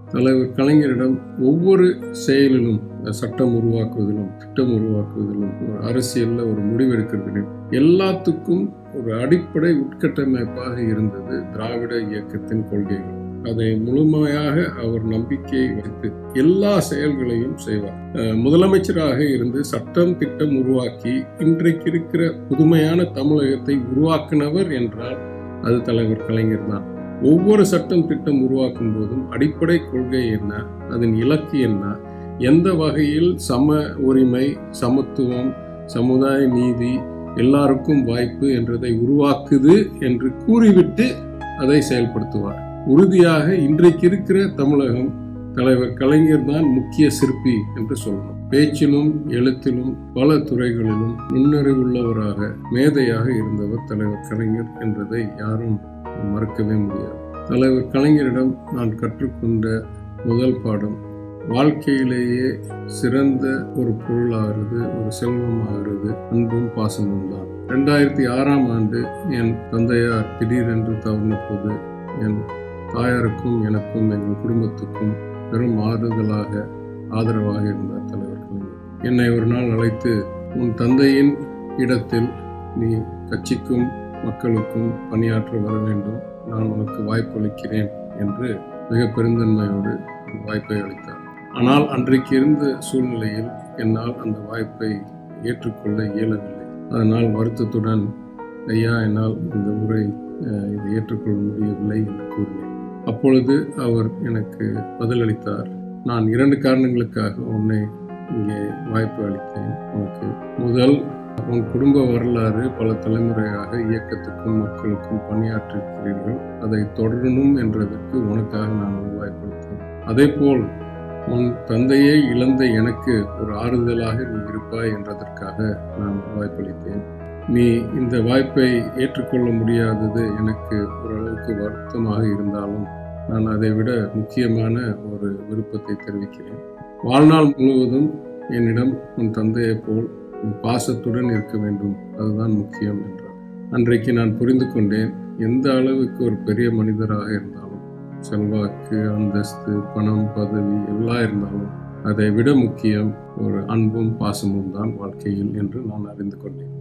தலைவர் கலைஞரிடம் ஒவ்வொரு செயலிலும் சட்டம் உருவாக்குவதிலும் திட்டம் உருவாக்குவதிலும் ஒரு அரசியல்ல ஒரு முடிவெடுக்கிறதிலும் எல்லாத்துக்கும் ஒரு அடிப்படை உட்கட்டமைப்பாக இருந்தது திராவிட இயக்கத்தின் கொள்கைகள் அதை முழுமையாக அவர் நம்பிக்கை வைத்து எல்லா செயல்களையும் செய்வார் அஹ் முதலமைச்சராக இருந்து சட்டம் திட்டம் உருவாக்கி இன்றைக்கு இருக்கிற புதுமையான தமிழகத்தை உருவாக்கினவர் என்றால் அது தலைவர் கலைஞர் தான் ஒவ்வொரு சட்டம் திட்டம் உருவாக்கும் போதும் அடிப்படை கொள்கை என்ன அதன் இலக்கு என்ன எந்த வகையில் சம உரிமை சமத்துவம் சமுதாய நீதி எல்லாருக்கும் வாய்ப்பு என்றதை உருவாக்குது என்று கூறிவிட்டு அதை செயல்படுத்துவார் உறுதியாக இன்றைக்கு இருக்கிற தமிழகம் தலைவர் கலைஞர் தான் முக்கிய சிற்பி என்று சொல்லணும் பேச்சிலும் எழுத்திலும் பல துறைகளிலும் முன்னறிவுள்ளவராக மேதையாக இருந்தவர் தலைவர் கலைஞர் என்பதை யாரும் மறக்கவே முடியாது தலைவர் கலைஞரிடம் நான் கற்றுக்கொண்ட முதல் பாடம் வாழ்க்கையிலேயே சிறந்த ஒரு பொருளாகிறது ஒரு செல்வமாகிறது அன்பும் பாசமும் தான் ரெண்டாயிரத்தி ஆறாம் ஆண்டு என் தந்தையார் திடீரென்று தவறின போது என் தாயாருக்கும் எனக்கும் எங்கள் குடும்பத்துக்கும் பெரும் ஆறுதலாக ஆதரவாக இருந்தார் தலைவர் கலைஞர் என்னை ஒரு நாள் அழைத்து உன் தந்தையின் இடத்தில் நீ கட்சிக்கும் மக்களுக்கும் பணியாற்ற வர வேண்டும் நான் உனக்கு வாய்ப்பு அளிக்கிறேன் என்று மிக பெருந்தன்மையோடு வாய்ப்பை அளித்தார் ஆனால் அன்றைக்கு இருந்த சூழ்நிலையில் என்னால் அந்த வாய்ப்பை ஏற்றுக்கொள்ள இயலவில்லை அதனால் வருத்தத்துடன் ஐயா என்னால் இந்த முறை அஹ், இதை ஏற்றுக்கொள்ள முடியவில்லை என்று கூறினேன் அப்பொழுது அவர் எனக்கு பதிலளித்தார் நான் இரண்டு காரணங்களுக்காக உன்னை இங்கே வாய்ப்பு அளித்தேன் உனக்கு முதல் உன் குடும்ப வரலாறு பல தலைமுறையாக இயக்கத்துக்கும் மக்களுக்கும் பணியாற்றிருக்கிறீர்கள் அதை தொடரணும் என்றதற்கு உனக்காக நான் ஒரு வாய்ப்பளித்தேன் அதேபோல் உன் தந்தையை இழந்த எனக்கு ஒரு ஆறுதலாக நீ இருப்பாய் என்றதற்காக நான் வாய்ப்பளித்தேன் நீ இந்த வாய்ப்பை ஏற்றுக்கொள்ள முடியாதது எனக்கு ஓரளவுக்கு வருத்தமாக இருந்தாலும் நான் அதை விட முக்கியமான ஒரு விருப்பத்தை தெரிவிக்கிறேன் வாழ்நாள் முழுவதும் என்னிடம் உன் தந்தையைப் போல் நீ பாசத்துடன் இருக்க வேண்டும் அதுதான் முக்கியம் என்றார் அன்றைக்கு நான் புரிந்து கொண்டேன் எந்த அளவுக்கு ஒரு பெரிய மனிதராக இருந்தாலும் செல்வாக்கு அந்தஸ்து பணம் பதவி எல்லாம் இருந்தாலும் அதை விட முக்கியம் ஒரு அன்பும் பாசமும் தான் வாழ்க்கையில் என்று நான் அறிந்து கொண்டேன்